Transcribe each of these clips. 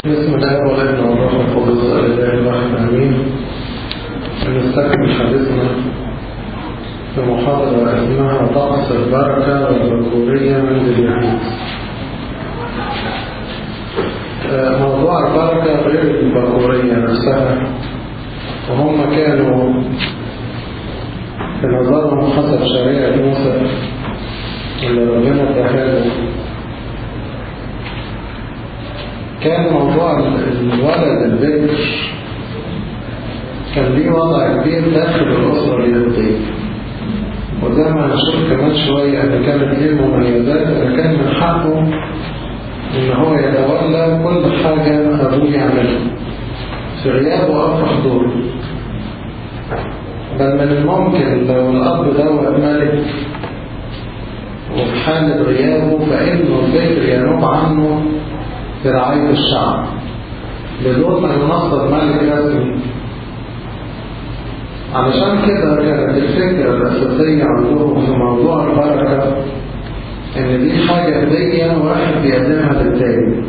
بسم الله والابن والروح القدس الاله الواحد امين نستكمل حديثنا في محاضرة اسمها طقس البركة والذكورية من اليهود موضوع البركة غير البكورية نفسها وهم كانوا في نظرهم حسب شريعة موسى اللي ربنا اداها كان موضوع الولد البكر كان ليه وضع كبير داخل الأسرة اليهودية وزي ما هنشوف كمان شوية أن كانت ليه مميزات أن كان من حقه إن هو يتولى كل حاجة أبوه يعملها في غيابه أو في حضوره بل من الممكن لو الأب دوت ملك وفي حالة غيابه فإنه البكر ينوب عنه برعاية الشعب بدون ما ينصب ملك رسمي علشان كده كانت الفكرة الأساسية عندهم في موضوع البركة إن دي حاجة هدية واحد بيقدمها للتاني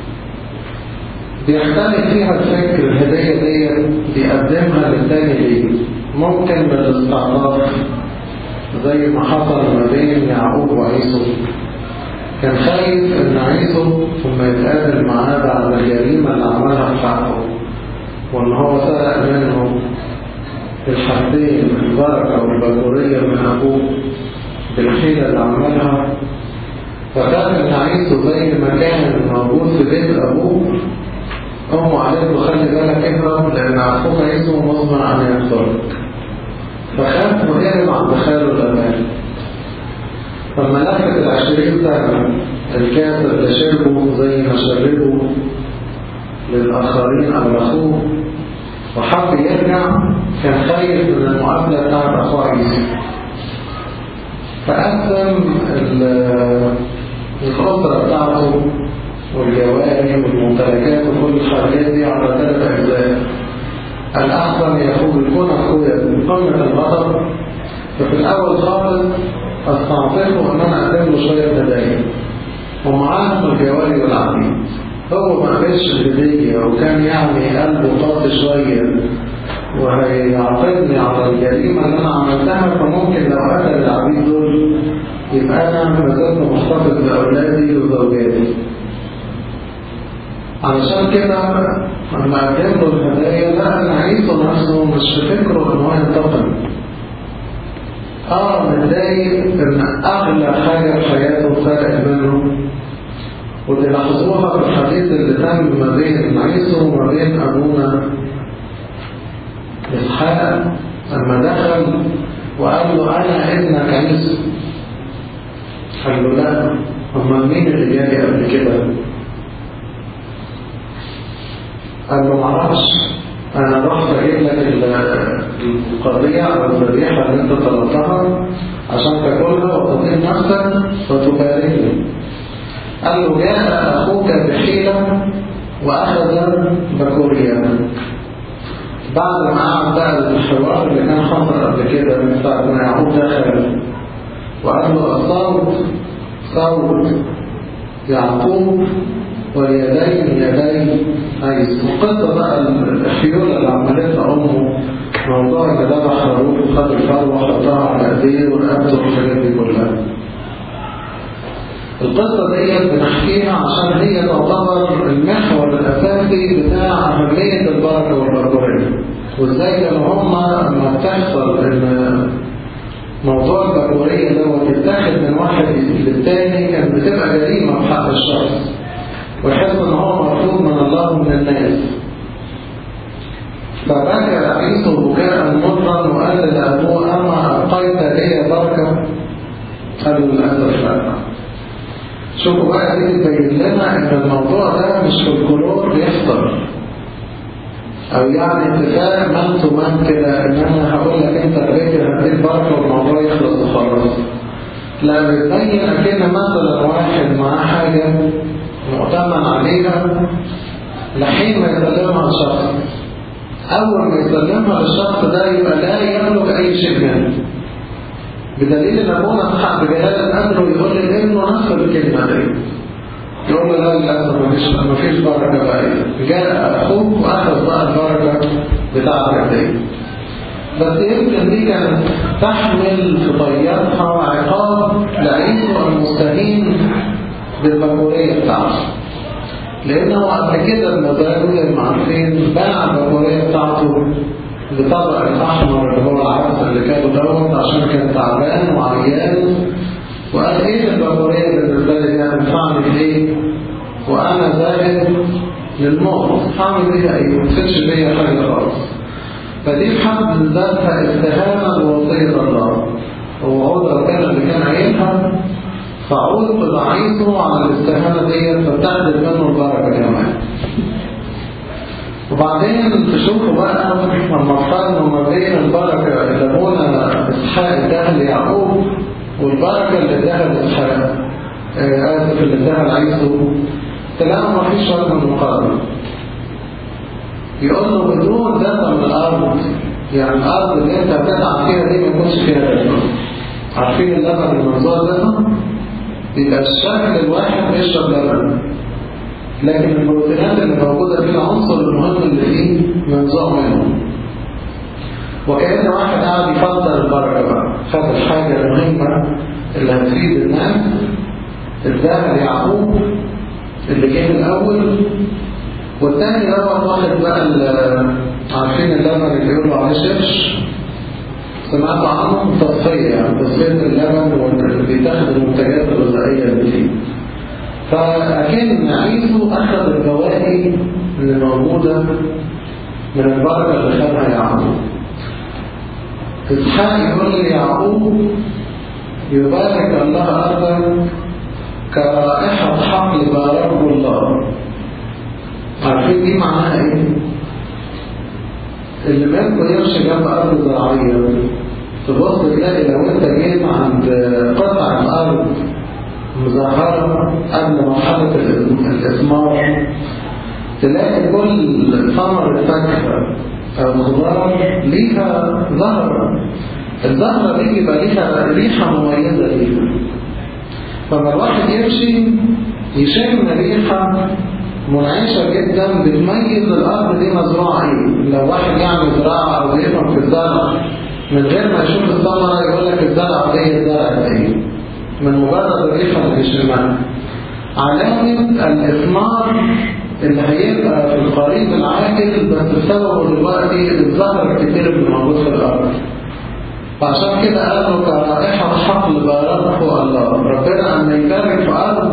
بيختلف فيها الفكر الهدية دي بيقدمها للتاني ليه ممكن بالاستعطاف زي ما حصل ما بين يعقوب وعيسو كان خايف ان عيسو ثم يتقابل معاه بعد الجريمة اللي عملها في حقه وان هو سرق منه الحاجتين البركة والبكورية من ابوه بالحيلة اللي عملها فكان ان عيسو زي ما كان موجود في بيت ابوه امه قالت له خلي بالك اهرب لان اخوك عيسو مضمن ان يقتلك فخاف وهرب عند خاله الامان فلما لفت العشرين سنة الكاس اللي شربه زي ما شربه للآخرين أو لأخوه وحب يرجع كان خايف من المقابلة بتاعت أخوه عيسى فقسم الأسرة بتاعته والجواري والممتلكات وكل الحاجات دي على ثلاث أجزاء الأحسن يكون يكون أخويا قمة الغضب ففي الأول خالص استعطفه ان انا اقدم له شويه هدايا ومعاهم الجواري والعبيد هو ما قبلش الهديه وكان يعني قلبه طاط شويه وهيعاقبني على الجريمه اللي انا عملتها فممكن لو قتل العبيد دول يبقى انا ما زلت محتفظ باولادي وزوجاتي علشان كده لما قدم له الهدايا لقى ان عيسو نفسه مش في فكره ان هو ينتقم اه متضايق ان اغلى حاجة في حياته فرق منه ودي لاحظوها في الحديث اللي تم ما بين عيسو وما بين ابونا اسحاق لما دخل وقال له انا ابنك عيسو قال له لا امال مين اللي جاي قبل كده قال له معرفش انا رحت اجيب لك القضية او الذبيحة اللي انت طلبتها عشان تاكلها وتطيب نفسك وتباركني قال له جاء اخوك بحيلة واخذ بكوريا بعد ما قعد بقى الحوار اللي كان حصل قبل كده من ساعة ما يعقوب دخل وقال له الصوت صوت يعقوب واليدين يدي عيسى وقصة بقى الحيولة اللي عملتها أمه موضوع إن ذبح خروف وخد الفرو وحطها على إيديه ورقبته والحاجات دي كلها. القصة ديت بنحكيها عشان هي تعتبر المحور الأساسي بتاع أهمية البركة والبركورية. وإزاي كانوا هما لما بتحصل إن موضوع البركورية دوت يتاخد من واحد للتاني كانت بتبقى جريمة في حق الشخص. ويحس ان هو مرفوض من الله ومن الناس فبكى عيسو بكاء مطرا وقال لابوه اما ابقيت لي بركه قالوا للاسف لا شوفوا بقى دي تبين لنا ان الموضوع ده مش في الكلور بيحصل او يعني اتفاق من تمام كده ان انا هقول لك انت بقيت هديك بركه والموضوع يخلص وخلاص لا بتبين اكن مثلا واحد معاه حاجه مؤتمن عليها لحين ما يسلمها لشخص أول ما يسلمها للشخص ده يبقى لا يملك أي شيء منه بدليل ان ابونا حق بجلالة امره يقول لابنه نفس الكلمة دي يقول له لا للأسف مفيش مفيش بركة بقى جاء أخوك وأخذ بقى البركة بتاعتك دي بس يمكن دي كانت تحمل في طياتها عقاب لعيسو المستهين بالبكورية بتاعته لأنه قبل كده المزاج زي ما عارفين باع البكورية بتاعته بطبق الأحمر اللي هو العدس اللي كانوا دوت عشان كان تعبان وعيان وقال ايه البكورية بالنسبة لي ده هتنفعني ايه وأنا ذاهب للموت هعمل بيها ايه؟ ما تفيدش بيا حاجة خالص فدي في حد ذاتها استهانة بوصية الله وعود ربنا اللي كان عينها فعود بضعيفه على الاستهانة دي فبتاخد منه البركة كمان وبعدين تشوفوا بقى لما قارنوا ما بين البركة اللي ابونا اسحاق اداها ليعقوب والبركة اللي اداها لاسحاق آسف اللي اداها لعيسو تلاقوا ما فيش ولا مقارنة يقول له بدون دفع من الأرض يعني الأرض اللي أنت بتتعب فيها دي ما يكونش فيها دفع عارفين اللبن المنظور دفع؟ بيبقى الشكل الواحد بيشرب لبن لكن البروتينات اللي موجودة فيه العنصر المهم اللي فيه منزوع منه وكأن واحد قاعد يفضل البركة بقى خد الحاجة المهمة اللي هتفيد الناس اداها ليعقوب اللي كان الأول والتاني دوت واحد بقى عارفين اللبن اللي يقولوا عليه شرش سمعتوا عنه تصفية يعني تصفية اللبن واللي بيتاخد المنتجات الغذائية اللي فيه فأكن عيسو أخذ البواقي اللي موجودة من البركة اللي خدها يعقوب إسحاق يقول ليعقوب يبارك الله أرضا كرائحة حقل باركه الله عارفين دي معناها ايه اللي منكم يمشي جنب ارض زراعيه تبص تلاقي لو انت جيت عند قطع الارض مزهره قبل مرحله الاثمار تلاقي كل ثمرة فاكهه او خضار ليها زهره الزهره دي بيبقى ليها ريحه مميزه ليها فلما الواحد يمشي يشم ريحه منعشة جدا بتميز الأرض دي مزروعة ايه لو واحد يعمل زراعة أو بيفهم في الزرع من غير ما يشوف الثمرة يقول لك الزرع دي الزرع ايه من مجرد الريحة اللي بيشمها علامة الإثمار اللي هيبقى في القريب العاجل بس بسببه دلوقتي الزهر الكتير اللي موجود في الأرض فعشان كده قالوا كرائحة حقل باركه الله ربنا أما يبارك في أرض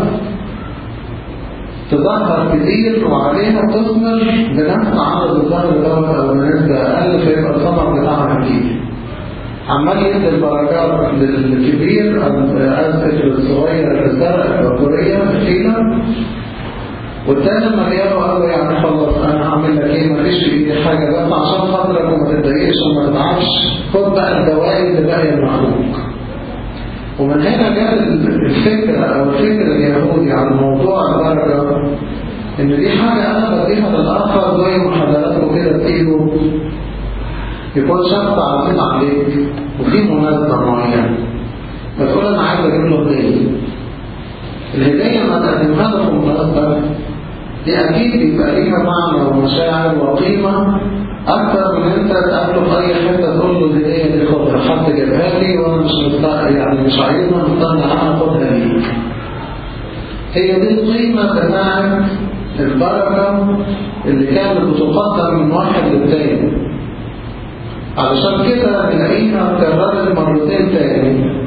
تظهر كتير وعليها تثمر بنفس عدد الظهر دوت او بنسبة اقل فيبقى الثمر بتاعها كتير عمال يدي البركات للكبير اسف للصغير الزرع البكورية الخيلة والتاني لما جابه قال له يعني خلص انا هعمل لك ايه مفيش في ايدي حاجه بس عشان خاطرك وما تتضايقش وما تتعبش خد بقى الدوائر اللي باقيه المخلوق ومن هنا جاء الفكرة أو الفكر اليهودي عن موضوع البركة إن دي حاجة أنا بديها للآخر زي ما حضراتكم كده تيجوا يكون شخص عزيز عليك وفي مناسبة معينة فتقول أنا عايز أجيب له هدية الهدية ما تقدمها له في مناسبة دي أكيد بيبقى ليها معنى ومشاعر وقيمة أكثر من أنت تقابله في أي حتة تقول له دي إيه دي خدها حد جابها لي وأنا مش مستقى يعني مش عايزها مستنى أنا أخدها لي هي دي القيمة بتاعت البركة اللي كانت بتقدم من واحد للتاني علشان كده تلاقيها اتكررت مرتين تاني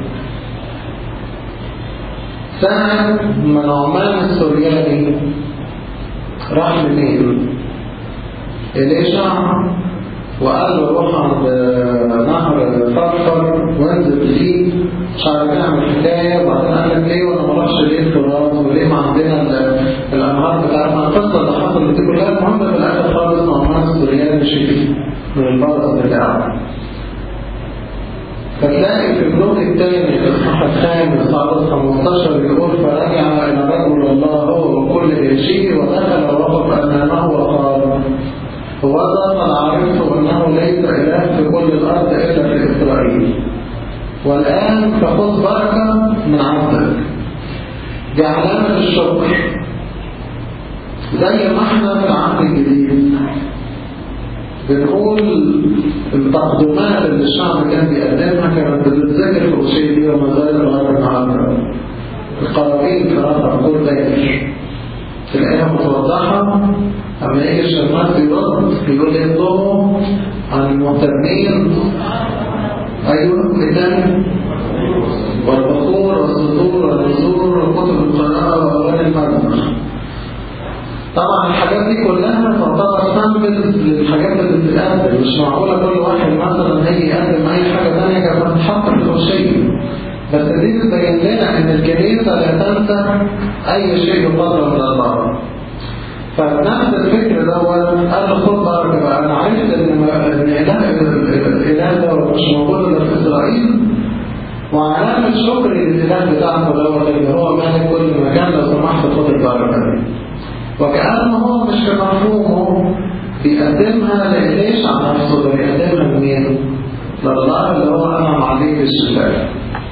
ساعة ما نعمان السورياني راح منين إليشع وقال له روح عند نهر فرفر وانزل فيه مش عارف نعمل حكاية وبعدين قال لك ليه وانا ما راحش ليه التراب وليه ما عندنا الانهار بتاعتنا القصة اللي حصلت دي كلها المهم في الاخر خالص نعمان السورياني مشي من البرص بتاعه فتلاقي في الجزء الثاني الاصحاح الخامس عدد 15 بيقول فرجع الى رجل الله هو وكل شيء ودخل ووقف امامه وقال ووضع عرفت انه ليس اله في كل الارض الا في اسرائيل والان فخذ بركه من عبدك دي علامه الشكر زي ما احنا في العهد الجديد بنقول التقدمات اللي الشعب كان بيقدمها كانت بتتذكر في الشيء دي وما زال لغايه النهارده القرابين في رفع كل داير تلاقيها متوضحه اما يجي الشماس يرد يقول يطلبوا عن المهتمين ايوه ايه تاني والبخور والسطور والنزور وكتب القراءه واغاني المذبح طبعا الحاجات دي كلها تعتبر سامبل للحاجات اللي بتتقدم مش معقوله كل واحد مثلا هيجي يقدم اي حاجه ثانيه كانت تتحط في الخشيه بس دي بتبين لنا ان الكنيسه لا تنسى اي شيء يقدم من الله فنفس الفكر دوت قال خد بركه بقى انا عرفت ان ان اله الاله دوت مش موجود الا في اسرائيل وعلامه شكر للاله بتاعته دوت اللي هو مالك كل مكان لو سمحت خد البركه دي وكأنه هو مش في مفهومه بيقدمها لإليش عن نفسه ده بيقدمها لمين؟ لله اللي هو أنعم عليه بالشفاء.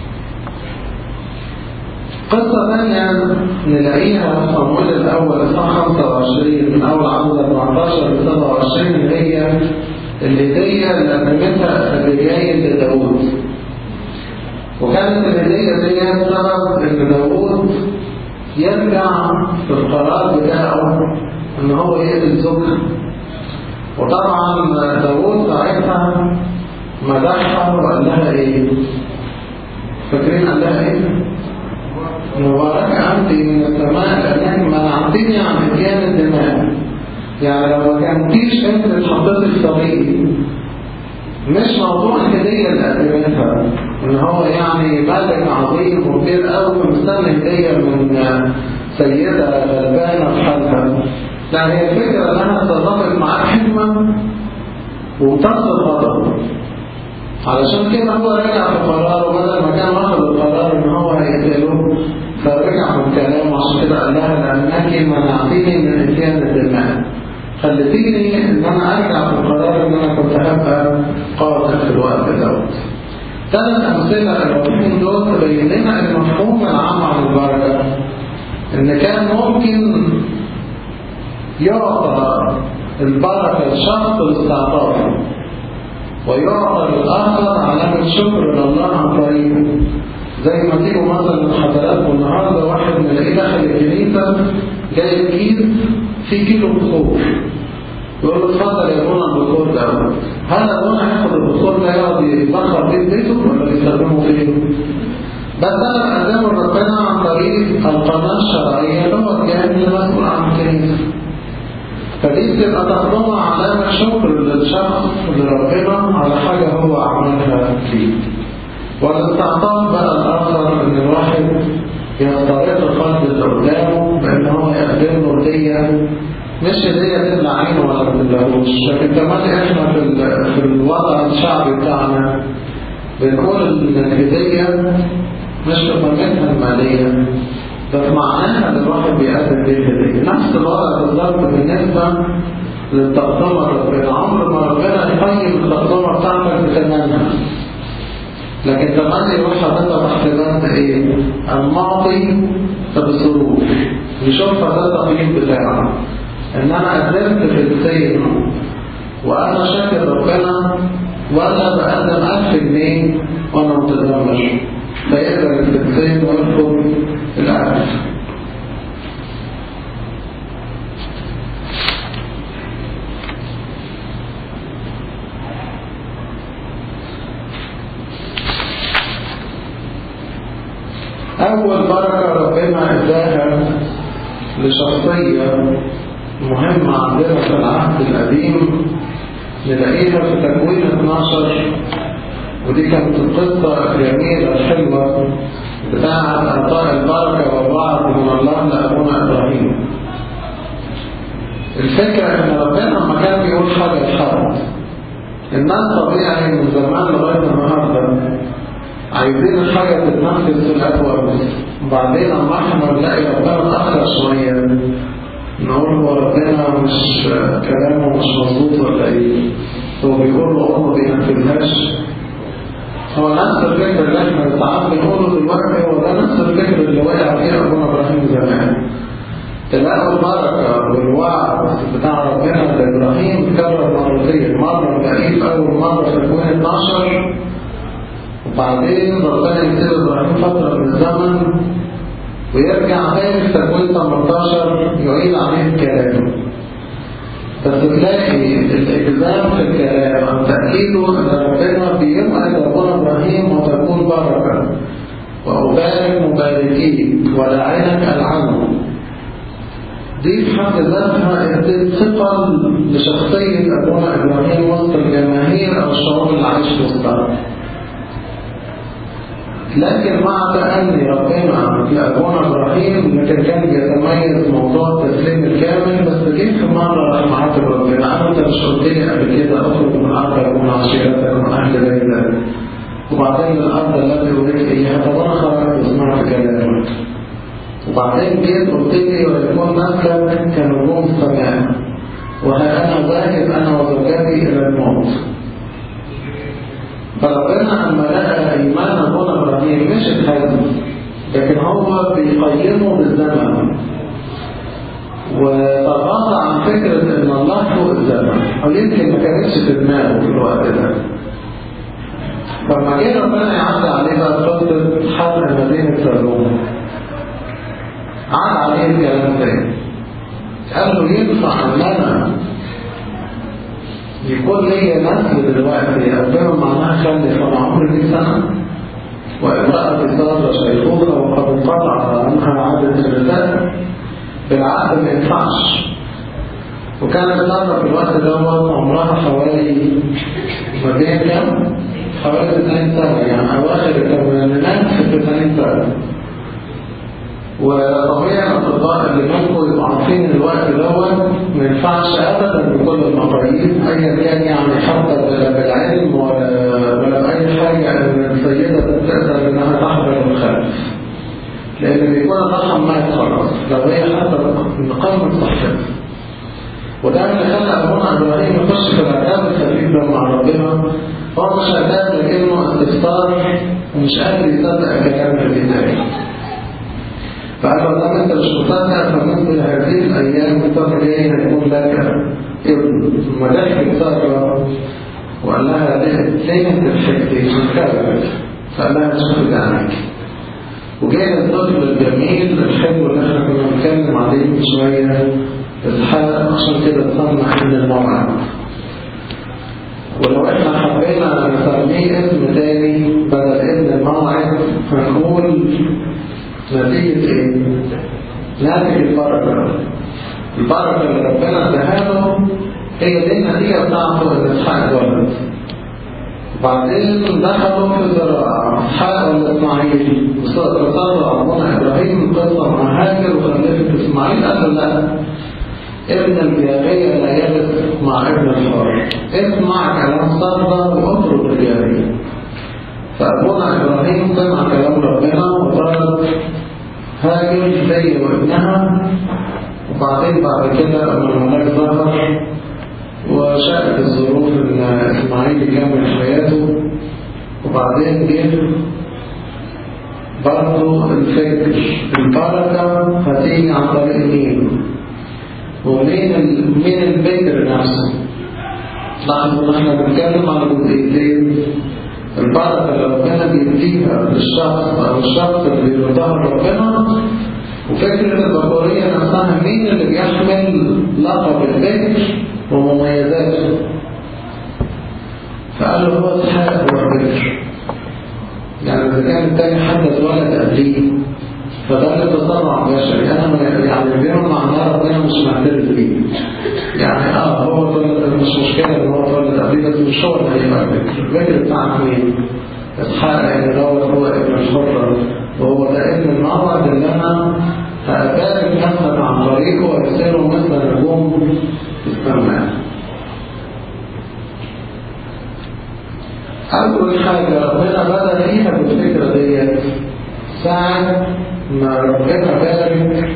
قصة ثانية نلاقيها في صمويل الأول إصحاح 25 من أول عدد 14 ل 27 اللي هي الهدية اللي قدمتها أبيجايل لداوود. وكانت الهدية دي سبب إن داوود يرجع في القرار بتاعه ان هو يقتل زوجها وطبعا داوود ساعتها مدحها وقال لها ايه فاكرين قال لها ايه مبارك انت من السماء لانك منعتني عن اتيان الدماء يعني لو ما كنتيش انت اللي اتحطيتي في طريقي مش موضوع الهدية اللي قدمتها ان هو يعني ملك عظيم وكبير قوي مستني هدية من سيدة غلبانة في حالها لا هي الفكرة انها اتصرفت معاه حكمة وامتصت غضب علشان كده هو رجع في قراره بدل ما كان واخد القرار ان هو هيقتله فرجع من كلامه عشان كده قال لها لانك منعتني من اتيان الدماء خلتيني ان انا ارجع في القرار ان انا كنت هبقى قاتل في الوقت دوت ثلاث امثله الرابعين دول تبين لنا المفهوم العام عن البركه ان كان ممكن يعطى البركه لشخص لاستعطافه ويعطى للاخر علامه شكر لله عن طريقه زي ما تيجوا مثلا حضراتكم النهارده واحد نلاقيه داخل الكنيسه جايب كيس في كيلو بخور يقول له اتفضل يا ابونا البخور ده هل ابونا هياخد البخور ده يقعد يبخر بيه بيته ولا يستخدمه فين؟ بس انا بقدمه لربنا عن طريق القناه الشرعيه اللي هو الجهاز المسؤول عن الكنيسه فدي بتبقى تقدمها علامه شكر للشخص لربنا على حاجه هو عملها فيه والاستعطاف بقى الاخر ان الواحد يسترق القلب اللي قدامه بان هو يقدم له هديه مش هديه تبلع عينه ولا ما تبلعوش لكن كمان احنا في في الوضع الشعبي بتاعنا بنقول ان الهديه مش في قيمتها الماليه ده في معناها ان الواحد بيقدم بيه هديه نفس الوضع بالظبط بالنسبه للتقدمه ربنا عمر ما ربنا يقيم التقدمه بتاعتك بثمنها لكن كمان يروح حضرتك احتمالات ايه؟ المعطي بالظروف يشوفها ده التقييم بتاعه ان انا قدمت في السيد وانا شاكر ربنا ولا بقدم 1000 جنيه وانا متدمر فيقدر السيد ويرفض الألف أول بركة ربنا إداها لشخصية مهمة عندنا في العهد القديم نلاقيها في تكوين 12 ودي كانت القصة الجميلة الحلوة بتاعة أعطاء البركة والوعد من الله لأبونا إبراهيم الفكرة إن ربنا لما كان بيقول حاجة لحد الناس طبيعي من زمان لغاية النهارده عايزين الحاجة تتنفذ في الأول وبعدين لما احنا نلاقي ربنا اتأخر شوية نقول هو ربنا مش كلامه مش مظبوط ولا ايه هو بيقول له هو ما بينفذهاش هو نفس الفكر اللي احنا ساعات بنقوله دلوقتي هو ده نفس الفكر اللي وقع فيه ابونا ابراهيم زمان تلاقوا البركة والوعد بتاع ربنا لإبراهيم اتكرر مرتين مرة تقريب أول مرة في الكون 12 وبعدين ربنا يسيب إبراهيم فترة من الزمن ويرجع تاني في تكوين 18 يعيد عليه الكلام بس تلاقي الإجزام في الكلام عن تأكيده أن ربنا بيوعد أبونا إبراهيم وتكون بركة وأبارك مباركين ولعنك العنه دي في حد ذاتها ادت ثقل لشخصية أبونا إبراهيم وسط الجماهير أو الشعوب اللي عايش وسطها لكن مع تأني ربنا لأبونا إبراهيم لكن كان يتميز موضوع التسليم الكامل بس جيت في مرة راح معاتب ربنا أنت مش قلت لي قبل كده أخرج من أرضك ومن عشيرتك ومن أهل بيتك وبعدين الأرض التي أريد إياها طب أنا خرجت وسمعت كلامك وبعدين جيت قلت لي ويكون مسلك كنجوم السماء وها أنا ذاهب أنا وزوجتي إلى الموت فربنا لما لقى إيمان أبونا إبراهيم مش اتهزم لكن هو بيقيمه بالزمن وتغاضى عن فكرة إن الله فوق الزمن أو يمكن ما كانتش في دماغه في الوقت ده فلما جه ربنا يعدي عليه بقى فترة حرق مدينة سلوم عاد عليه الكلام تاني قال له ينفع ان انا يكون ليا نسل دلوقتي ربنا معناها خلف وانا عمري 100 سنه وامرأة صار شيخوخة وقد انقطع عنها عدد الرسالة بالعقل ما ينفعش وكانت سارة في الوقت ده عمرها حوالي ما بين كام؟ حوالي 90 سنة يعني أواخر الثمانينات في 90 سنة وطبيعي الأطباء اللي منكم يبقوا عارفين الوقت دوت ما ينفعش أبدا بكل المقاييس أيا كان يعني حتى بالعلم ولا ولا بأي حاجة إن السيدة تقدر إنها تحضر الخلف لأن بيكون الرحم مات خلاص لو هي حتى نقاوم صحتها وده اللي خلى أبونا إبراهيم يخش في العذاب الخفيف ده مع ربنا هو مش عذاب لكنه استفسار ومش قادر يصدق كلام البداية فقال له طب انت مش مصدق فمثل هذه الايام الفتره الجايه هيكون لك ابن ثم ضحكت ساره وقال لها ليه انت ضحكتي؟ فكرت فقال لها شوفي عنك وجاء الطفل الجميل الحلو اللي احنا كنا بنتكلم عليه من شويه اسحاق عشان كده تصنع ابن الموعد ولو احنا حبينا نسميه اسم تاني بدل ابن الموعد هنقول نتيجة ايه؟ ناتج البركة البركة اللي ربنا اداها له هي دي النتيجة بتاعته ان اسحاق اتولد وبعدين دخلوا في الزراعة اسحاق ولا اسماعيل وصار ابونا ابراهيم قصة مع هاجر وخلفت اسماعيل قال له لا ابن الجارية لا يرث مع ابن الحر اسمع كلام صدر واترك الجارية فأبونا إبراهيم سمع كلام ربنا وطلب هاجر زي وابنها وبعدين بعد كده لما الملاك ظهر وشاءت الظروف ان اسماعيل يكمل حياته وبعدين جه برضه الفكر البركة هتيجي عن طريق مين؟ ومين ال... مين البكر نفسه؟ لاحظوا ان احنا بنتكلم على جزئيتين البركة اللي ربنا بيديها للشخص أو الشخص اللي بيرضاه ربنا وفكرة البكورية نفسها مين اللي بيحمل لقب البكر ومميزاته فقال له هو اسحاق هو البكر يعني إذا كان التاني حد اتولد قبليه فده اللي تصرع بشري أنا يعني بينهم معناه ربنا مش معترف بيه يعني اه هو اتولد مش مشكلة ان هو اتولد قبليه بس مش هو اللي هيبقى البكر البكر بتاعك مين؟ اسحاق يعني دوت هو ابن الحرة وهو ده ابن المعبد اللي انا هأبارك نفسك عن طريقه وارسله مثل نجوم في السماء أول حاجة ربنا بدأ فيها بالفكرة ديت ساعة ما ربنا بارك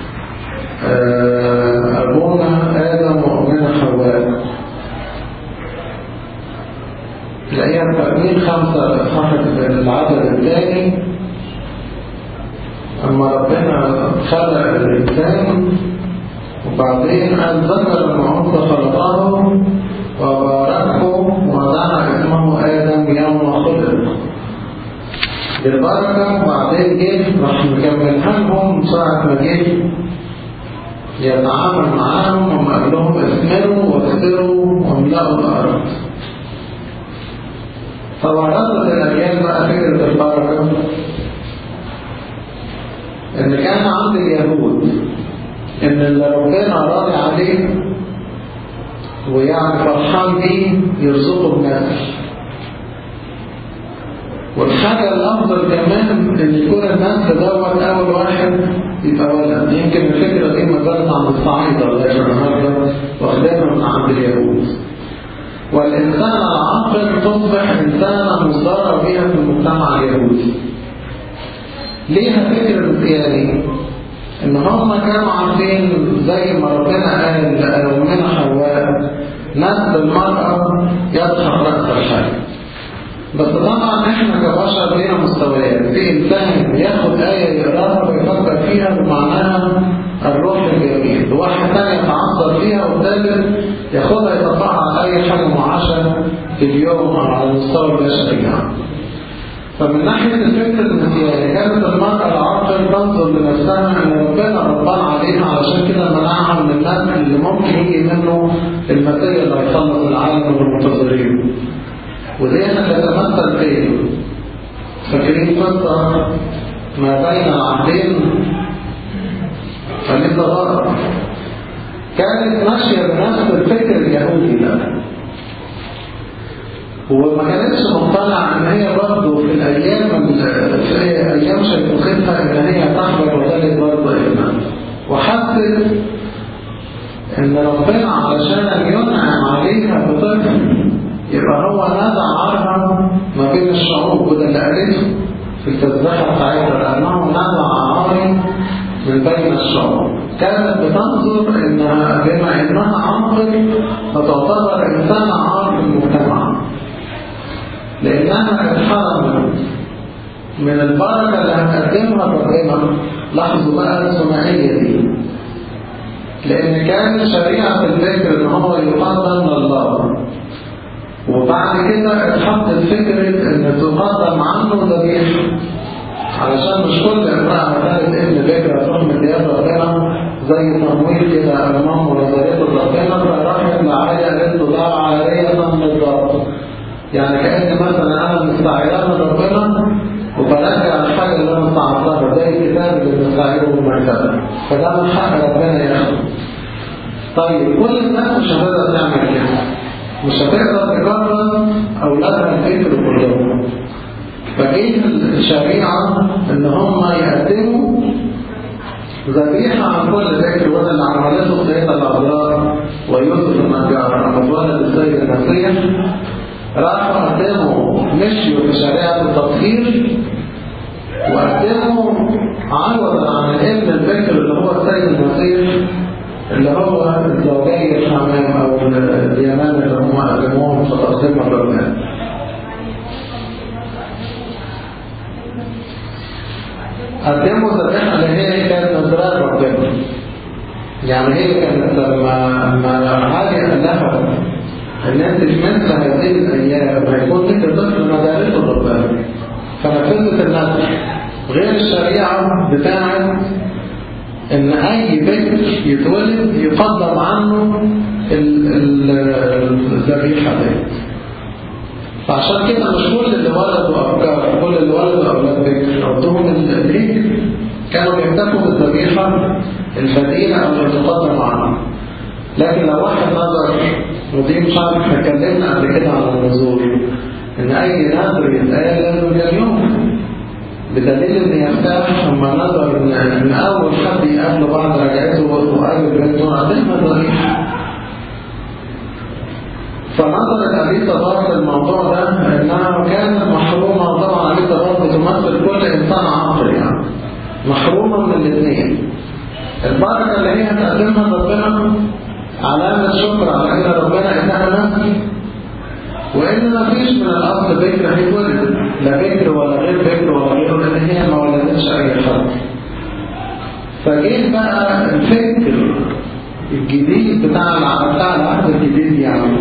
أبونا آدم وأمنا حواء تلاقيها في تأمين خمسة صاحب العدد الثاني أما ربنا خلق الإنسان وبعدين قال ذكر المعوض خلقه وباركه ودعا اسمه آدم يوم خلق بالبركة وبعدين جه راح مكملها لهم ساعة ما جه يتعامل معاهم وما قال لهم اثمروا واكثروا واملأوا الأرض فورثت الأجيال بقى فكرة البركة إن كان عند اليهود إن اللي ربنا راضي عليه ويعني فرحان بيه يرزقه بنفسه والحاجة الأفضل كمان إن يكون الناس دوت أول واحد يبقى ولد يمكن الفكرة دي ما زالت عند الصعيدة لغاية النهارده واخدينها من عند اليهود والإنسان العاقل تصبح إنسانا مصدرة بها في المجتمع اليهودي ليها فكرة يعني إن هم كانوا عارفين زي ما ربنا قال لأمنا حواء نسل المرأة يضحك رأس الحي بس طبعا احنا كبشر لينا مستويات في انسان ياخد آية يقراها ويفكر فيها بمعناها الروح الجميل وواحد ثاني يتعصب فيها والثالث ياخدها يطبقها على اي حاجة معاشة في اليوم او على المستوى البشري يعني فمن ناحية الفكر المسيحي كانت المرأة العاقل تنظر لنفسها ان ربنا ربنا عليها علشان كده منعها من الناس اللي ممكن يجي منه المسيح اللي هيخلص العالم والمنتظرين ودي تتمثل في فاكرين قصة ما بين العهدين فلسه غرب كانت ماشية بنفس الفكر اليهودي ده وما كانتش مقتنعة ان هي برضه في الايام في ايام شيخوختها ان هي تحضر وذلك برضه ابنها وحست ان ربنا علشان ينعم عليها بطفل يبقى هو نزع عارها ما بين الشعوب وده اللي قالته في التسبيحة بتاعتها لأنه نزع عاري من بين الشعوب كانت بتنظر إنها بما إنها عاقل فتعتبر إنسان عار في المجتمع لأنها اتحرمت من البركة اللي هتقدمها ربنا لاحظوا بقى الثنائية دي لأن كان شريعة الفكر إن هو يقدم لله وبعد كده اتحطت فكرة ان تقدم عنه ذبيحة علشان مش كل امرأة مثالت ابن بكرة تروح من ديار ربنا زي تمويل كده امام ونظرية ربنا فراحت لعالية قالت له ضع عالية بالضبط يعني كأن مثلا انا مستعيرة من ربنا وبرجع الحاجة اللي انا استعرضها زي الكتاب اللي بنستعيره بالمكتبة فده من حق ربنا ياخده طيب كل الناس مش هتقدر تعمل كده مش هتقدر تجرب أولادها الفكر كلهم فجيت الشريعة إن هم يقدموا ذبيحة عن كل ذكر وده اللي عملته السيدة العذراء ويوسف النجار لما اتولد السيد المسيح راحوا قدموا مشيوا في شريعة التطهير وقدموا عوضا عن الابن الذكر اللي هو السيد المسيح اللي هو الزوجية الحمام أو اليمن اللي هم قدموهم في تقسيم الرجال قدموا ذبيحة اللي هي كانت نظرات ربنا يعني هي كانت لما لما هذه قال لها ان انت في مثل هذه الايام هيكون لك طفل مدارس ربنا فنفذت النذر غير الشريعه بتاعت ان اي بكر يتولد يقدم عنه الذبيحه دي فعشان كده مش كل اللي ولدوا افكار كل اللي ولدوا اولاد بكر عندهم الهيك كانوا بيكتفوا بالذبيحه البديله او اللي تقدم عنها لكن لو واحد نظر ودي مش عارف احنا اتكلمنا قبل كده عن النذور ان اي نذر يتقال لازم كان يوم بدليل ان يرتاح لما نظر ان ان اول حد يقابله بعد رجعته وقابل بنته عندنا ضريح فنظرت أبي تبارك الموضوع ده انها كانت محرومة طبعا أبي تبارك بتمثل كل انسان عاقل يعني محرومة من الاثنين البركة اللي هي تقدمها ربنا علامة شكر على ان ربنا انها نسل وان ما فيش من الاصل بكر هيتولد لا بكر ولا غير بكر ولا غيره لان هي ما ولدتش اي حد فجيت بقى الفكر الجديد بتاع الع- بتاع العهد الجديد يعني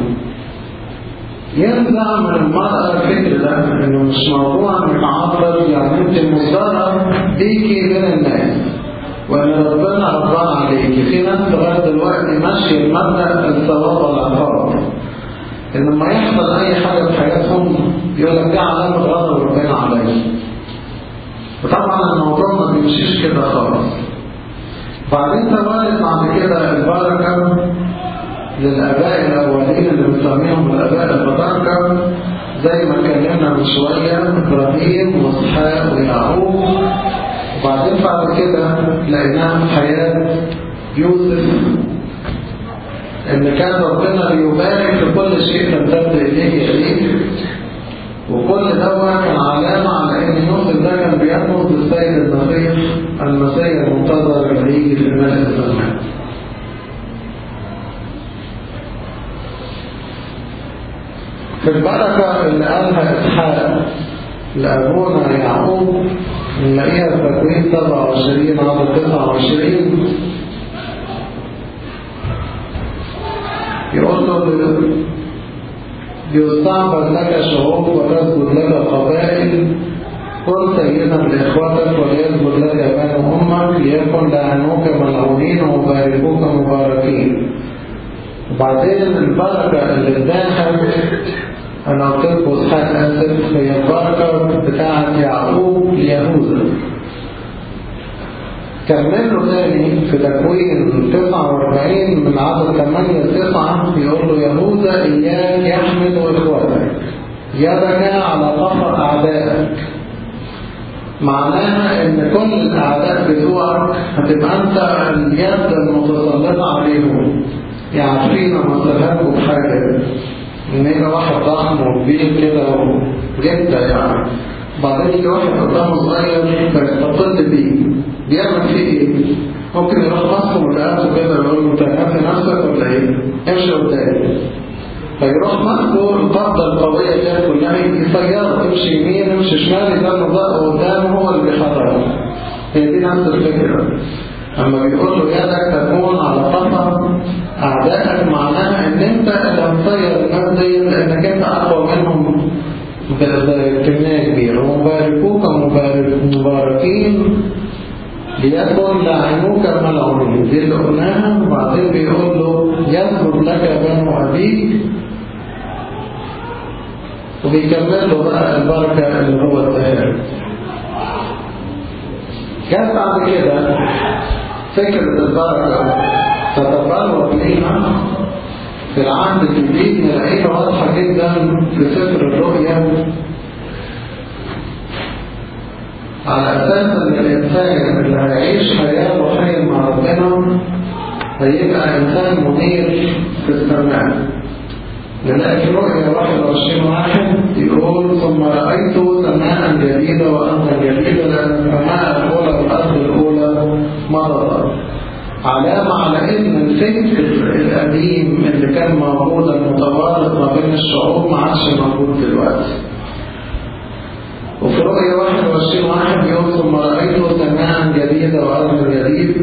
ينزع من المرأة الفكر ده انه مش موضوع متعرض يعني انت مصدرة ليكي بين الناس وان ربنا ربنا عليكي في ناس لغاية دلوقتي ماشية بمبدأ الثواب والعقاب ان لما يحصل اي حاجة في حياتهم يقول لك دي علامة غضب ربنا عليا وطبعا الموضوع ما بيمشيش كده خالص بعدين توالت بعد كده البركة للآباء الأولين اللي بنسميهم الآباء المباركة زي ما اتكلمنا من شوية إبراهيم وإسحاق ويعقوب وبعدين بعد كده لقيناها في حياة يوسف إن كان ربنا بيبارك في كل شيء تمتد إليه إليه وكل ده كان علامة على إن يوسف ده كان بيرمز للسيد المسيح المسيح المنتظر اللي هيجي في ملء الزمان في البركة اللي قالها إسحاق لأبونا يعقوب نلاقيها في تكوين 27 عدد 29 يقول له يستعبد لك شعوب وتسجد لك قبائل قل سيدا لإخوتك وليسجد لك بنو أمك ليكن لعنوك ملعونين ومباركوك مباركين وبعدين البركة اللي اداها أنا قلت لكم إسحاق آسف هي البركة بتاعة يعقوب ليهوذا كملوا تاني في تكوين 49 من عدد 8 9 يقول له يهوذا إياك يحمد إخوتك يدك على قفر أعدائك معناها ان كل الاعداء بتوعك هتبقى انت اليد المتسلطه عليهم يعرفين مصلحاتكم بحاجه ان يبقى واحد ضخم وكبير كده وجدة يعني بعدين يجي واحد قدامه صغير فيستقل بيه بيعمل فيه ايه؟ ممكن يروح ماسكه من رقبته كده ويقول له انت هتنفي نفسك ولا ايه؟ امشي قدامي فيروح ماسكه القبضة القوية دي كلها يسيره يمشي يمين يمشي شمال يدام ضغط قدامه هو اللي بيحركه هي دي نفس الفكرة أما بيقول له يدك تكون على قفا أعدائك معناها إن أنت اللي هتصير الناس دي لأنك أنت أقوى منهم بكمية كبيرة ومباركوك مبارك مباركين ليكن لعنوك ملعونين دي اللي قلناها وبعدين بيقول له يسجد لك بنو أبيك وبيكمل له بقى البركة اللي هو التهاب جت بعد كده فكرة البركة تتبلور لينا في العهد الجديد نلاقيها واضحة جدا في سفر الرؤيا على أساس إن الإنسان اللي هيعيش حياة روحية مع ربنا هيبقى إنسان منير في السماء نلاقي في رؤيا 21 واحد يقول ثم رأيت سماء جديدة وأرضا جديدة لأن السماء الأولى والأرض الأولى مرضا علامة على إن الفكر القديم اللي كان موجود المتوارث ما بين الشعوب ما عادش موجود دلوقتي وفي رؤية 21 واحد يقول ثم رأيت سماء جديدة وأرض جديد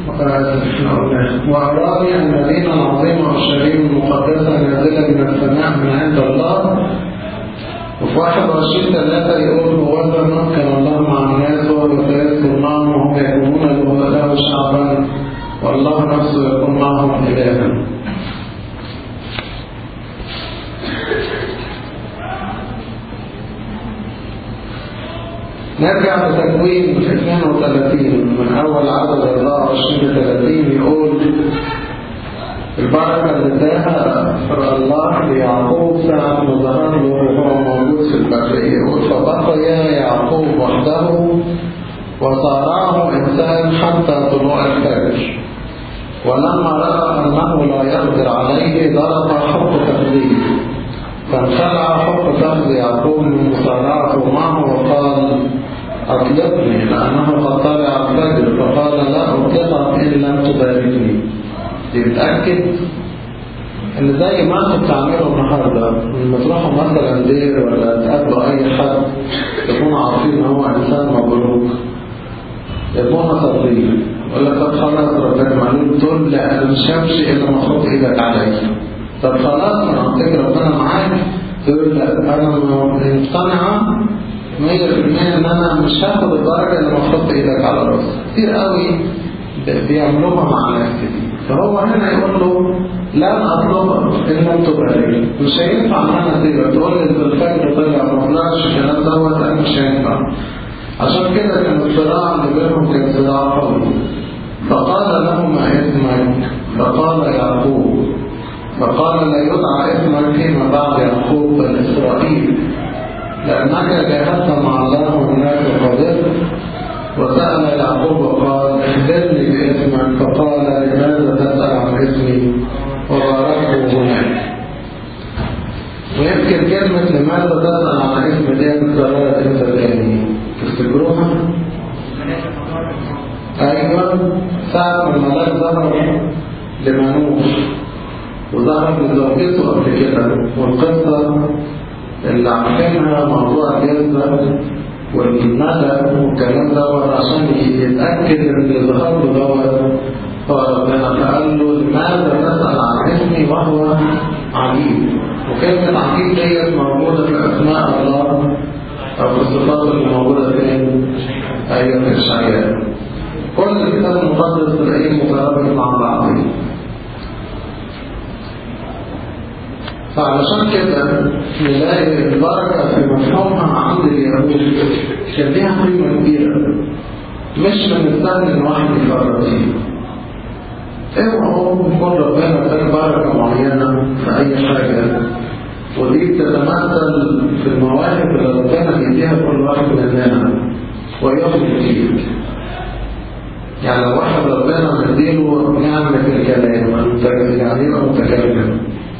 وأراني المدينة العظيمة والشريم المقدسة نازلة من السماء من عند الله وفي 21 ثلاثة يقول ووزن ممكن الله مع الناس وهو سيذكر معهم وهم يكونون له شعبا والله نفسه يكون معهم إلها نرجع لتكوين 32 من أول عدد 24 ل 30 يقول البركة اللي اداها الله ليعقوب ساعة ما ظهر له وهو موجود في البرية يقول فبقي يعقوب وحده وصارعه إنسان حتى طلوع الفجر ولما رأى أنه لا يقدر عليه ضرب حق تخذيب فانخلع حق تخذ يعقوب من مصارعته معه وقال أطلقني لأنه قد طلع الفجر فقال لا أطلقك إن لم تباركني يتأكد إن زي ما أنتم بتعملوا النهاردة لما تروحوا مثلا دير ولا تقابلوا أي حد تكونوا عارفين إن هو إنسان مبروك يكون صديق ولا طب خلاص ربنا معلوم تقول لا انا مش همشي الا ما احط ايدك عليا طب خلاص انا قلت لك ربنا معاك تقول لا انا مقتنعه 100% ان انا مش هاخد الدرجه الا ما احط ايدك على راسي كتير قوي بيعملوها مع ناس كتير فهو هنا يقول له لا اطلب ان لم تبالي مش هينفع ان انا اسيبك تقول لي الفجر طلع ما طلعش الكلام دوت انا مش هينفع عشان كده كان الصراع اللي بينهم كان صراع قوي فقال لهما اسمك فقال يعقوب فقال لا يدعى اسمك فيما بعد يعقوب بل اسرائيل لانك جاهدت مع الله هناك وقدرت وسأل يعقوب وقال اخبرني باسمك فقال لماذا تسأل عن اسمي وباركه هناك ويمكن كلمة لماذا تسأل عن اسم دي اتكررت انت تاني تفتكروها؟ ايوه ساعة ما الملاك ظهر لمنوش وظهر لزوجته قبل كده والقصة اللي عارفينها موضوع الجزء والندى والكلام دوت عشان يتأكد ان اللي ظهر له دوت هو ربنا فقال له لماذا تسأل عن اسمي وهو عجيب وكلمة عجيب ديت موجودة في أسماء الله أو في الصفات اللي موجودة فين؟ أيوة في الشعيات كل الكتاب المقدس تلاقيه مترابط مع بعضه فعلشان كده نلاقي البركة في مفهومها عند اليهود كان ليها قيمة كبيرة مش من السهل ان واحد يفرط فيها اوعوا يكون ربنا اداك بركة معينة في أي حاجة ودي بتتمثل في المواهب اللي ربنا بيديها كل واحد مننا وياخد كتير يعني لو واحد ربنا مديله نعمة الكلام يعني يبقى متكلم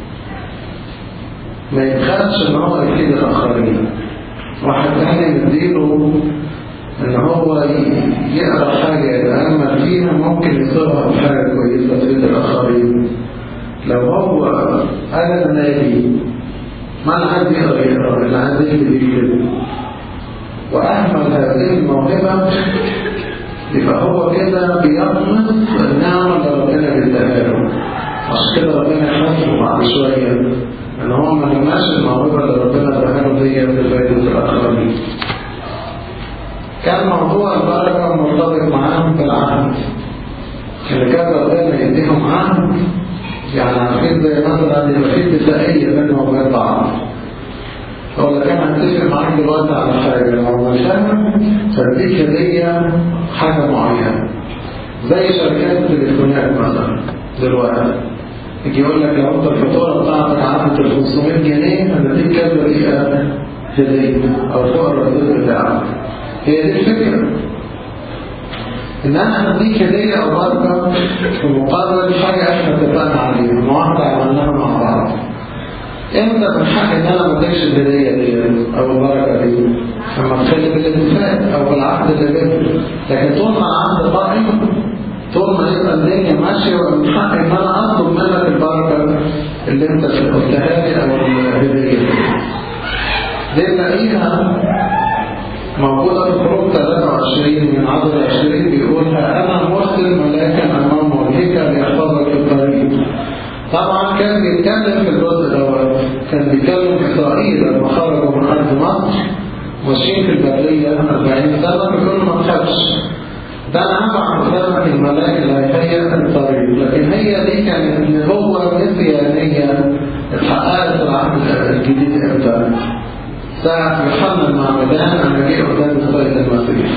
ما يتخدش ان هو يفيد الاخرين واحد تاني مديله ان هو يقرا حاجه يتامل فيها ممكن يصيرها بحاجه كويسه تفيد الاخرين لو هو انا نادي ما انا عايز يقرا يقرا انا عايز يكتب يكتب واهمل هذه الموهبه يبقى هو كده بيطمس النعمه اللي ربنا بيديها له عشان كده ربنا يحاسبه بعد شويه ان هو ما لماش الموهبه اللي ربنا اداها له دي بفائده الاخرين كان موضوع البركه مرتبط معاهم بالعهد اللي كان ربنا يديهم عهد يعني عارفين زي مثلا يبقى في اتفاقيه بينهم وبين بعض هو اللي كان هتفق معاك دلوقتي على حاجه لو مشاها تديك هديه حاجه معينه زي شركات التليفونات مثلا دلوقتي يجي يقول لك لو انت الفاتوره بتاعتك عدت ال 500 جنيه هنديك كذا دقيقه هديه او فوق الرصيد بتاعك هي دي الفكره ان انا هديك هديه او بركه في مقابل حاجه احنا اتفقنا عليها معاهده عملناها مع بعض امتى من حق ان انا ما اديكش الهديه دي او البركه دي لما تخلي بالاتفاق او بالعقد اللي بيننا لكن طول ما العقد قائم طول ما يبقى الدنيا ماشية ومن حقي ان انا اطلب منك البركة اللي انت قلتها لي او الهدية دي تلاقيها موجودة في خروج 23 من عدد 20 بيقولها انا مرسل ملاكا امام وجهك ليحفظك في الطريق طبعا كان بيتكلم في الجزء دوت كان بيتكلم في اسرائيل لما خرجوا من ارض مصر ماشيين في البرية 40 سنة بيقول ما تخافش ده انا هبعت قدامك الملاك اللي هيهيئ الطريق لكن هي دي كانت نبوة نسيانية اتحققت في العهد الجديد امتى؟ ساعة يوحنا المعمدان أنا جاء قدام السيد المسيح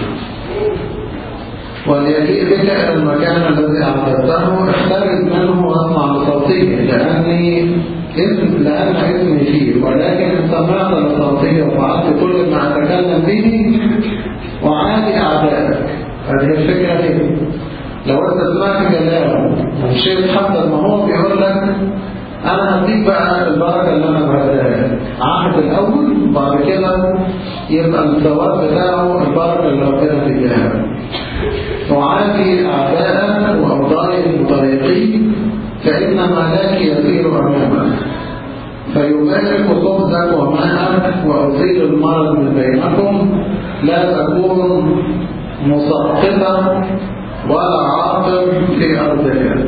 وليجيء بك إلى المكان الذي أعددته احترز منه واسمع لصوته لأني اسم لأن اسمي فيه ولكن سمعت لصوته وفعلت كل ما أتكلم به وعادي أعدائك هذه الفكرة هي لو انت سمعت كلامه ومشيت حتى ما هو بيقول لك انا هديك بقى البركه اللي انا بعتها عهد الاول بعد كده يبقى الثواب بتاعه البركه اللي ربنا بيديها وعادي اعدائك واوضاعي المضايقين فان ملاك يسير امامك فيبارك خبزك وماءك وازيل المرض من بينكم لا تكون مسقطة ولا عاقل في أرضك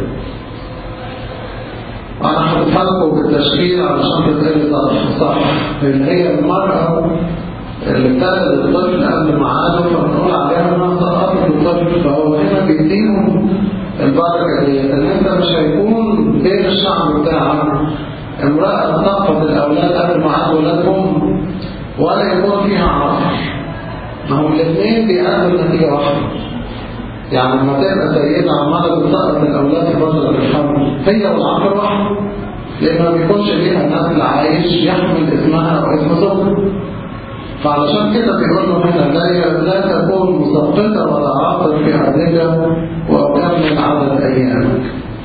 أنا حطيتها لكم بالتشكيل علشان تتقلي صح اللي هي المرأة اللي ابتدت الطفل قبل ميعاده فبنقول عليها انها سقطت الطفل فهو هنا بيديهم البركه ديت ان انت مش هيكون بين الشعب بتاعك امرأة سقطت الأولاد قبل ميعاد ولادهم ولا يكون فيها عصر ما هم الاثنين بيأدوا نتيجة واحدة يعني لما تبقى سيدة عمالة بتسقط الأولاد في فترة الحمل هي والعقل واحد لأن ما بيكونش ليها نسل عايش يحمل اسمها أو اسم زوجها فعلشان كده بيقول له هنا لا لا تكون مسقطة ولا عاقل في عددك وأكمل عدد أيامك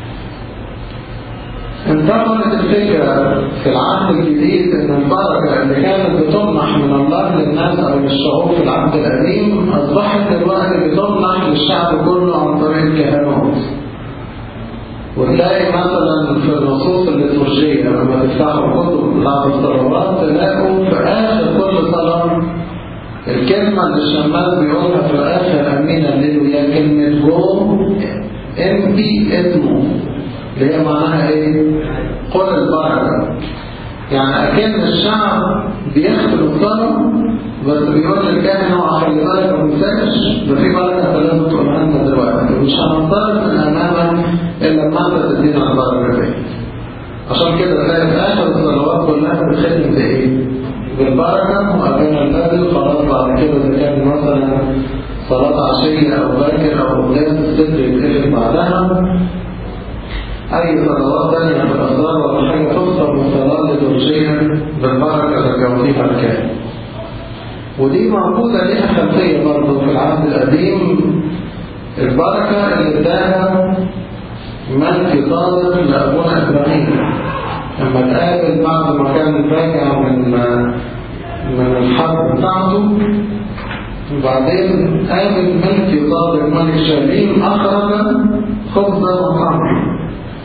انتقلت الفكرة في العهد الجديد ان البركة اللي كانت بتمنح من الله للناس او للشعوب في العهد القديم اصبحت دلوقتي بتمنح للشعب كله عن طريق الكهنوت وتلاقي مثلا في النصوص الليتورجية لما تفتحوا كتب بعض الصلوات تلاقوا في آخر كل صلاة الكلمة اللي الشمال بيقولها في آخر أمين الليل وهي كلمة جو انتي اسمه اللي هي معناها ايه؟ قل البركة يعني أكن الشعب بيختم الصلاة بس بيقول للكاهن هو خلي بالك ما تنساش ده في بركة فلازم تقولها لنا دلوقتي ومش هننطلق من أمامك إلا لما أنت تدينا البركة دي عشان كده تلاقي في آخر الصلوات كلها بتختم بإيه؟ بالبركة وأبينا النبي خلاص بعد كده إذا كان مثلا صلاة عشية أو باكر أو قداس الستر يتقفل بعدها أي صلوات تانية في الأسرار ولا حاجة تفصل من صلاة لترجية بالبركة لجوزيها الكامل ودي موجودة ليها خلفية برضه في العهد القديم البركة اللي اداها ملك صادق لأبونا إبراهيم لما تقابل بعد ما كان راجع من من الحرب بتاعته وبعدين قابل ملك صادق ملك شليم أخرج خبزة وخمر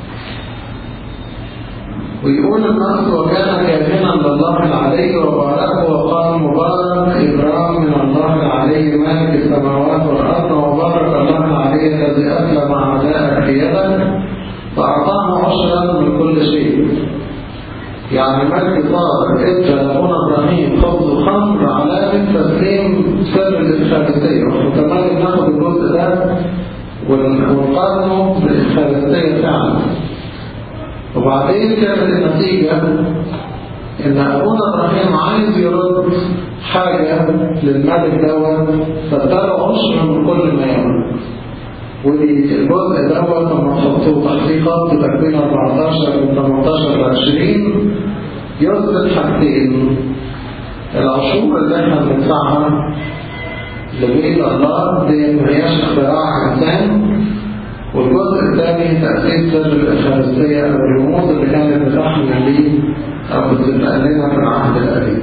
ويقول النص وكان كاهنا لله العلي وباركه وقال مبارك إبراهيم من الله العلي مالك السماوات والأرض وبارك الله العلي الذي أسلم أعداءك في يدك فأعطاه عشرا من كل شيء يعني ملك صادق ادى لابونا ابراهيم خبز وخمر علامة تسليم سر الإفخارستية وكمان ناخد الجزء ده ونقارنه بالإفخارستية فعلا وبعدين كانت النتيجة إن أبونا إبراهيم عايز يرد حاجة للملك دوت فاداله عشر من كل ما يملك ودي الجزء دوت لما تحطوه تحقيقات تكوين 14 من 18 ل 20 يثبت حاجتين العشور اللي احنا بندفعها لبيت الله دي ما هياش اختراع انسان والجزء الثاني تأسيس سر الإخارستية أو الرموز اللي كانت بتحمل ليه أو بتبقى لنا في العهد القديم.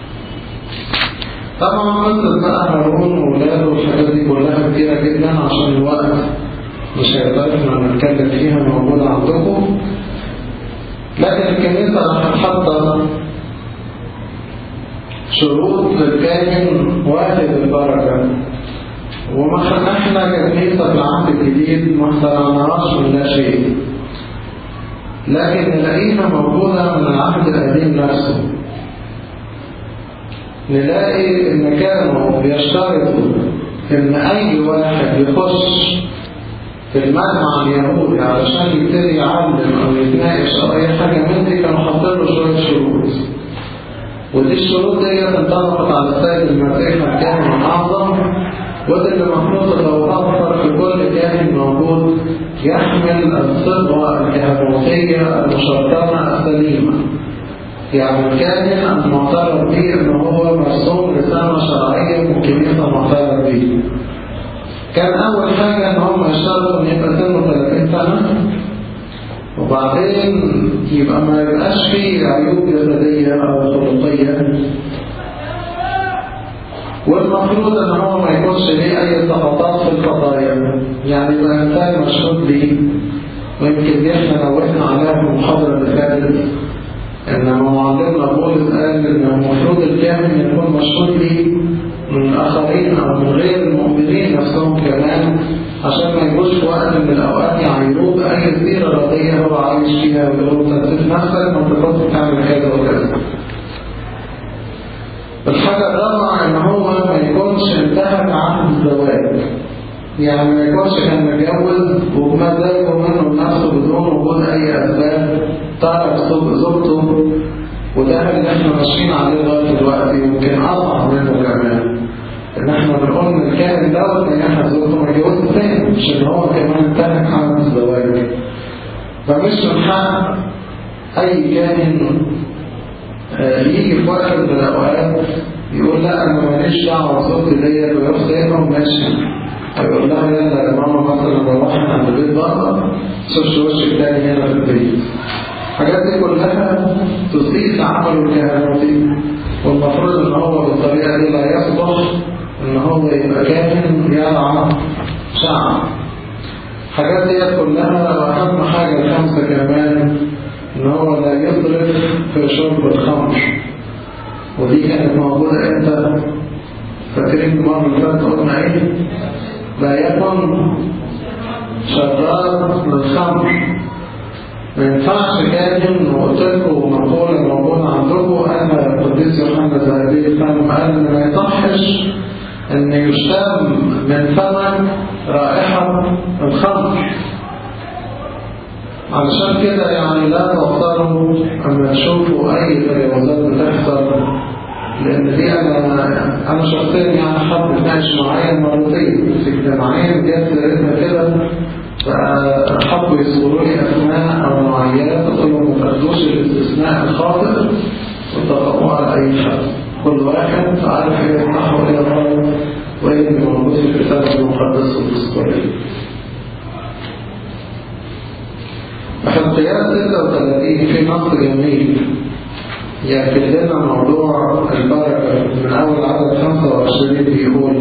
طبعا قصة بقى هارون وولاده والحاجات دي كلها كتيرة جدا عشان الوقت مش هيقدرنا نتكلم فيها موجودة عندكم. لكن الكنيسة راح حاطة شروط للكاهن واحد البركة وما احنا ككنيسة في العهد الجديد ما اخترعناهاش من لا شيء لكن نلاقيها موجودة من العهد القديم نفسه نلاقي ان كانوا بيشترطوا ان اي واحد يخش في المجمع اليهودي علشان يبتدي يعلم او يتناقش او اي حاجة من دي كانوا حاطين له شوية شروط ودي الشروط دي انطبقت على السيد المسيح الكاهن الاعظم وده اللي المفروض تتوفر في كل كاهن موجود يحمل الصبغة الكهنوتية المشرطنة السليمة يعني الكاهن المعترف به ان هو مرسوم رسالة شرعية من كنيسة معترف به كان أول حاجة إن هم يشتغلوا إن يبقى سنه 30 سنة وبعدين يبقى ما يبقاش فيه عيوب جسدية أو خلقية والمفروض ان هو ما يكونش ليه اي سقطات في القضايا يعني يبقى انسان مشهود بيه ويمكن دي احنا نوهنا عليها في المحاضره اللي فاتت ان معلمنا بولس قال ان المفروض الكاهن يكون مشهود بيه من الآخرين أو من غير المؤمنين نفسهم كمان عشان ما يجوش في وقت من الأوقات يعيروه بأي سيرة رضية هو عايش فيها ويقولوا تنسيت نفسك ما تقدر تعمل كذا وكذا الحاجة الرابعة إن هو ما يكونش انتهت عن الزواج يعني ما يكونش كان متجوز وما زال منه نفسه بدون وجود أي أسباب ترك زوجته وده اللي احنا ماشيين عليه لغاية دلوقتي يمكن أصعب منه كمان إن احنا بنقول إن الكائن دوت نجح زوجته ما يتجوزش تاني مش إن هو كمان انتهك عن الزواج فمش من حق أي كائن يجي في وقت من الأوقات يقول لا أنا ماليش دعوة بصوتي ديت وياخد إيه وماشي هيقول لها يلا يا ماما مثلا لو رحت عند البيت بره شوفش وشك تاني هنا في البيت الحاجات دي كلها تسيء عمله الكهنوتي والمفروض ان هو بالطريقه دي لا يصلح ان هو يبقى كاهن يرعى شعب الحاجات دي كلها واهم حاجه الخمسه كمان ان هو لا يضرب في شرب الخمر ودي كانت موجوده امتى فاكرين المره اللي فاتت قلنا ايه لا يكن شراب للخمر ما ينفعش كاهن وقلت لكم مقولة موجودة عندكم أن القديس يوحنا الذهبي الفم قال إن ما يصحش أن يشتم من فمك رائحة الخمر علشان كده يعني لا تغتروا أما تشوفوا أي تجاوزات بتحصل لأن دي أنا أنا شخصيا يعني حد اتناقش معايا مرتين في اجتماعين جت سيرتنا كده فحبوا يصوروا لي أسماء أو نوعيات قلت لهم ما تاخدوش الاستثناء الخاطئ وتطبقوه على أي حد كل واحد عارف إيه الصح وإيه الغلط وإيه اللي موجود في الكتاب المقدس والدستوري حلقيات 36 في نص جميل يأكد لنا موضوع البركة من أول عدد 25 بيقول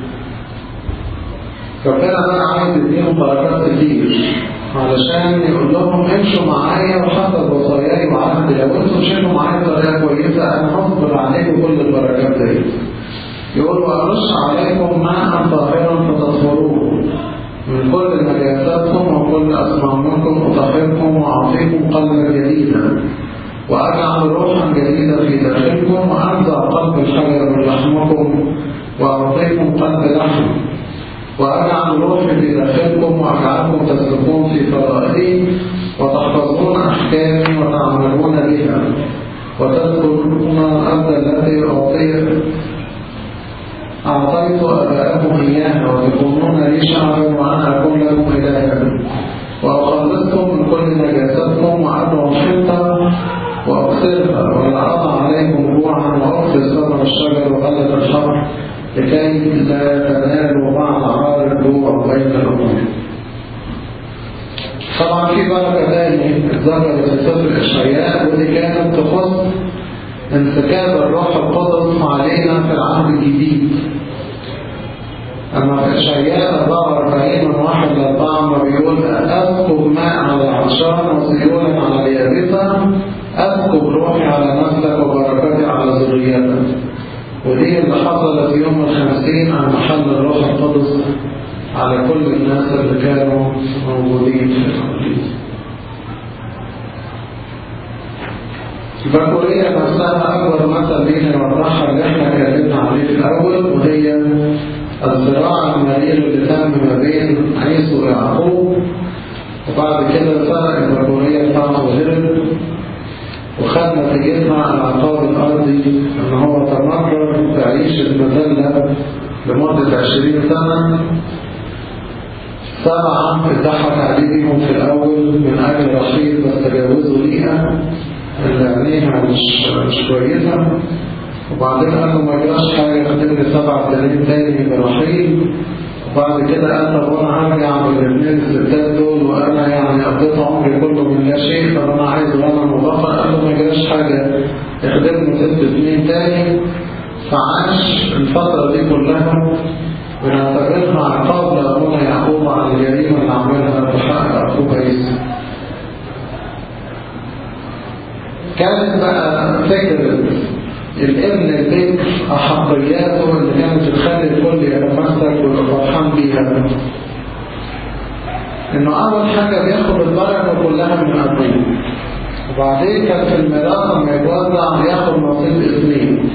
ربنا بقى عايز يديهم بركات كتير علشان يقول لهم امشوا معايا وحسب وصاياي وعهدي لو انتم مشيتوا معايا بطريقه كويسه انا هصبر عليكم كل البركات دي يقول وارش عليكم ماء طاهرا فتطهروه من كل نجاساتكم وكل أصنامكم أطهركم وأعطيكم قلبا جديدا وأجعل روحا جديدة في داخلكم وأنزع قلب الحجر من لحمكم وأعطيكم قلب لحم وأجعل روحي في داخلكم وأجعلكم تسلكون في فرائضي وتحفظون أحكامي وتعملون بها وتذكرون الأرض التي أعطيت أعطيت أباءكم إياها وتكونون لي شعبا وأنا أكون لكم إلها وأخلصكم من كل نجاستكم وأدعو الحنطة وأكثرها ولا أضع عليكم جوعا وأكثر ثمر الشجر وقلة الحر لكي لا تنالوا بعض عار الجوع بين الأمور طبعا في بركة تاني اتذكرت في سفر إشعياء ودي كانت تخص انسكاب الروح القدس علينا في العهد الجديد أما في إشعياء 44 من واحد لأربعة ما بيقول أسكب ماء على العطشان وسيولا على اليابسة أسكب روحي على نسلك وبركتي على ذريتك ودي اللي حصلت يوم الخمسين عن محل الروح القدس على كل الناس اللي كانوا موجودين في القديس البكورية نفسها أكبر مثل لينا يوضحها اللي احنا اتكلمنا عليه في الأول وهي الصراع المرير اللي تم ما بين عيسو ويعقوب وبعد كده سرق البكورية بتاعته وهرب وخد نتيجتها العقاب الأرضي إن هو تمرر تعيش المذلة لمدة عشرين سنة سبعة اتضحك عليهم في الأول من أجل رشيد بس تجاوزوا ليها اللي عينيها مش مش كويسة وبعدين قال له ما جراش حاجة خدمني سبع سنين تاني برحيل وبعد كده قال طب وانا هرجع من الاثنين الستات دول وانا يعني قضيت عمري كله من لا شيء طب انا عايز غنم مضافر قال له ما جراش حاجة يخدمني ست سنين تاني فعاش الفترة دي كلها بنعتبرها عقاب لأبونا يعقوب عن الجريمة اللي عملها في حق أخوه عيسى كانت بقى فكرة الابن البكر أحقياته اللي كانت تخلي الكل يتمسك ويبقى فرحان بيها إنه أول حاجة بياخد البركة كلها من أبوه وبعدين كان في الميراث لما يتوزع ياخد نصيب اثنين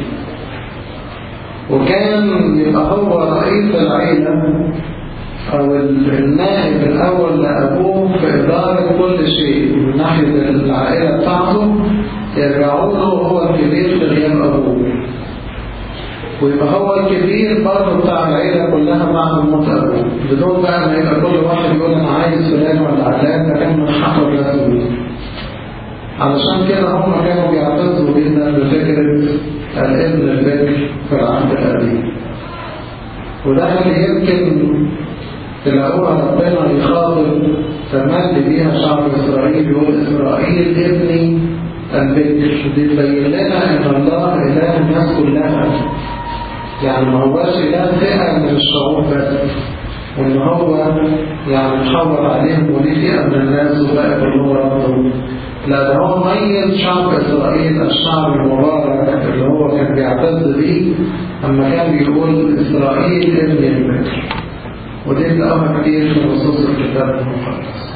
وكان يبقى هو رئيس العيلة أو النائب الأول لأبوه في إدارة كل شيء من ناحية العائلة بتاعته يرجعوا له هو الكبير في غياب أبوه ويبقى هو الكبير برضه بتاع العيلة كلها بعد موت أبوه بدون بقى ما يبقى كل واحد يقول أنا عايز فلان ولا علان ده كان من حقه الرسمي علشان كده هم كانوا بيعتزوا جدا بفكرة الابن البكر في العهد القديم وده اللي يمكن تلاقوها ربنا يخاطب تملي بيها شعب إسرائيل يقول إسرائيل ابني البكر دي تبين لنا إن الله إله الناس كلها يعني ما هوش إله فئة من الشعوب بس وإن هو يعني محافظ عليهم وليه فئة من الناس وبقى كلهم ربهم لا ده هو ميز شعب إسرائيل الشعب المبارك اللي هو كان بيعتز بيه أما كان بيقول إسرائيل ابن البكر ودي تلاقوها كتير في نصوص الكتاب المقدس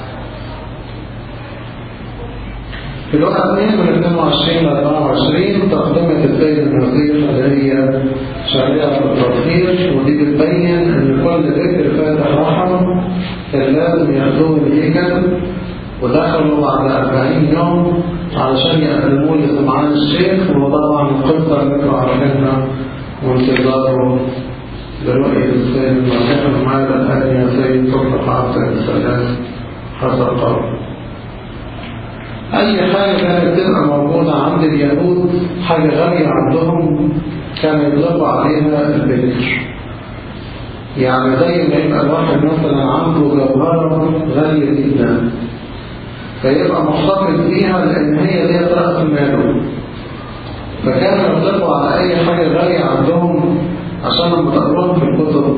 في الوقت 2 من 22 ل 24 تقدمت السيد المسيح اللي هي شريعة التطهير ودي بتبين ان كل ذكر فاتح رحم كان لازم ياخدوه الهيكل ودخلوا بعد 40 يوم علشان يقدموه لسمعان الشيخ وطبعا القصة اللي انتوا عارفينها وانتظاره لرؤية السيد المسيح ماذا الآن يا سيد تطلق عبد السلام حسب قول أي حاجة كانت تبقى موجودة عند اليهود حاجة غالية عندهم كانوا يطلقوا عليها البكر يعني زي ما يبقى الواحد مثلا عنده جوهرة غالية جدا فيبقى محتفظ بيها لأن هي دي رأس ماله فكانوا يطلقوا على أي حاجة غالية عندهم عشان لما تقروها في الكتب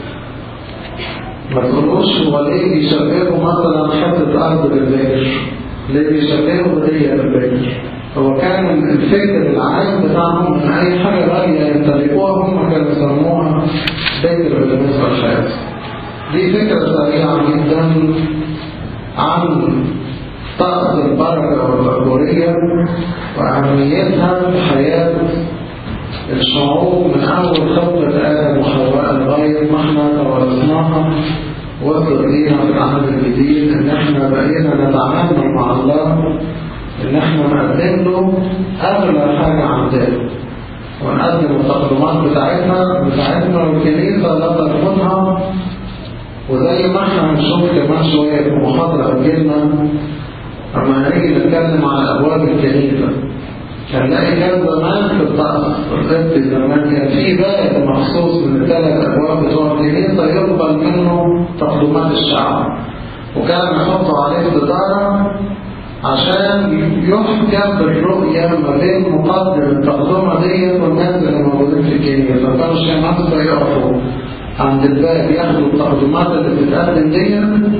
ما تقولوش هو ليه بيشبهوا مثلا حتة أرض بالبكر ليه بيشبهوا بدية بالبكر هو كان الفكر العام بتاعهم ان اي حاجة غالية يمتلكوها هم كانوا يسموها بكر بالنسبة للحياة دي فكرة سريعة جدا عن طقس البركة والبكورية وأهميتها في حياة الشعوب من أول خطة آدم وحواء لغاية ما احنا تورثناها وصل لينا في العهد الجديد ان احنا بقينا نتعامل مع الله ان احنا نقدم له اغلى حاجة عندنا ونقدم التقدمات بتاعتنا بتاعتنا والكنيسة لا ترفضها وزي ما احنا هنشوف كمان شوية في محاضرة بتجيلنا اما هنيجي نتكلم على ابواب الكنيسة هنلاقي كان زمان في الطقس القبط زمان كان في باب مخصوص من الثلاث ابواب بتوع الكنيسه يقبل منه تقدمات الشعب وكان يحطوا عليه ستاره عشان يحكم بالرؤية ما بين مقدم التقدمة ديت والناس اللي موجودين في الكنيسة فكانوا الشمس يقفوا عند الباب ياخدوا التقدمات اللي بتتقدم ديت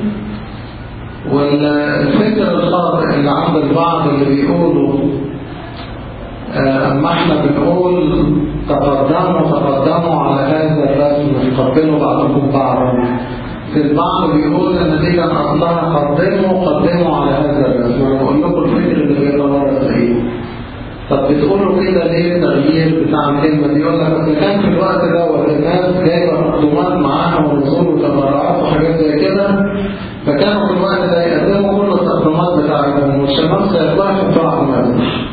والفكر الخاطئ اللي عند البعض اللي بيقولوا أما احنا بنقول تقدموا تقدموا على هذا الرسم تقبلوا بعضكم بعضا في البعض بيقول ان دي كان اصلها قدموا قدموا على هذا الرسم انا بقول لكم الفكر اللي بيتورث ايه طب بتقولوا كده ليه التغيير بتاع الكلمه دي يقول لك اصل كان في الوقت دوت الناس جايبه مقدمات معاها ونزول وتبرعات وحاجات زي كده فكانوا في الوقت ده يقدموا كل التقدمات بتاعتهم والشمس يطلع في بتاع المذبح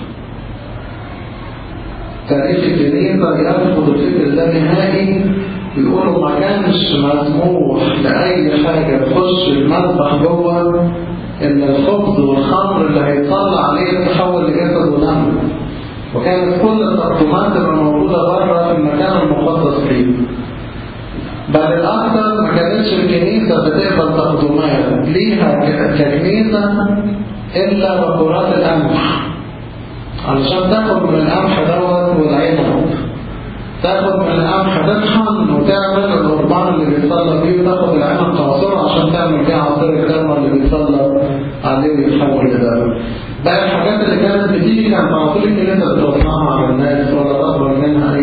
تاريخ الكنيسة يرفض الفكر ده نهائي بيقولوا ما كانش مسموح لأي حاجة تخش المذبح جوه إن الخبز والخمر اللي هيطلع عليه يتحول لجسد ودم وكانت كل التقدمات اللي موجودة بره في المكان المخصص فيه بل الأكثر ما كانتش الكنيسة بتقبل تقدمات ليها ككنيسة إلا بكرات القمح علشان تاخد من القمح دوت والعنب تاخد من القمح تطحن وتعمل القربان اللي بيتصلى فيه وتاخد العنب تعصره عشان تعمل بيه عصير الدم اللي بيتصلى عليه ويتحول لدم بقى الحاجات اللي كانت بتيجي كانت على طول الكنيسه بتوزعها على الناس ولا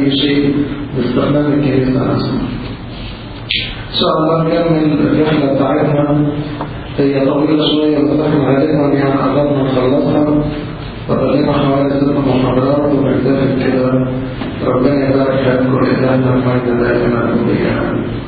أي شيء باستخدام الكنيسة نفسها إن شاء الله نكمل الرحلة بتاعتنا هي طويلة شوية بس احنا غالبا يعني قربنا نخلصها فضل لنا حوالي ست محاضرات ونكتفي كده ربنا يبارك فيكم إلهنا المجد دائما أبويا